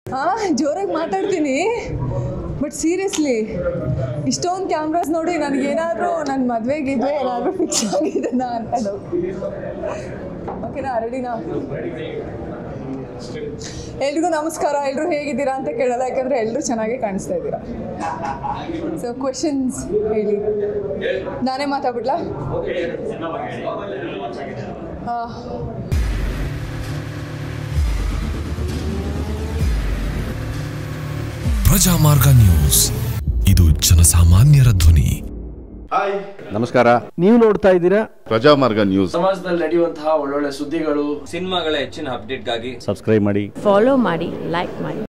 ಹಾಂ ಜೋರಾಗಿ ಮಾತಾಡ್ತೀನಿ ಬಟ್ ಸೀರಿಯಸ್ಲಿ ಇಷ್ಟೊಂದು ಕ್ಯಾಮ್ರಾಸ್ ನೋಡಿ ನನಗೇನಾದರೂ ನನ್ನ ಮದುವೆ ಗಿದ್ವೆ ಏನಾದರೂ ಫಿಕ್ಸ್ ಆಗಿದೆನಾ ಅಂತ ಡೌಟ್ ಓಕೆನಾ ರೆಡಿನಾ ಎಲ್ರಿಗೂ ನಮಸ್ಕಾರ ಎಲ್ಲರೂ ಹೇಗಿದ್ದೀರಾ ಅಂತ ಕೇಳಲ್ಲ ಯಾಕಂದರೆ ಎಲ್ಲರೂ ಚೆನ್ನಾಗಿ ಕಾಣಿಸ್ತಾ ಇದ್ದೀರಾ ಸೊ ಕ್ವೆಶನ್ಸ್ ಹೇಳಿ ನಾನೇ ಮಾತಾಡ್ಬಿಡ್ಲಾ ಹಾಂ ಪ್ರಜಾಮಾರ್ಗ ನ್ಯೂಸ್ ಇದು ಜನಸಾಮಾನ್ಯರ ಧ್ವನಿ ನಮಸ್ಕಾರ ನೀವು ನೋಡ್ತಾ ಇದ್ದೀರಾ ಪ್ರಜಾಮಾರ್ಗ ನ್ಯೂಸ್ ಸಮಾಜದಲ್ಲಿ ನಡೆಯುವಂತಹ ಒಳ್ಳೊಳ್ಳೆ ಸುದ್ದಿಗಳು ಸಿನಿಮಾಗಳ ಹೆಚ್ಚಿನ ಅಪ್ಡೇಟ್ಗಾಗಿ ಸಬ್ಸ್ಕ್ರೈಬ್ ಮಾಡಿ ಫಾಲೋ ಮಾಡಿ ಲೈಕ್ ಮಾಡಿ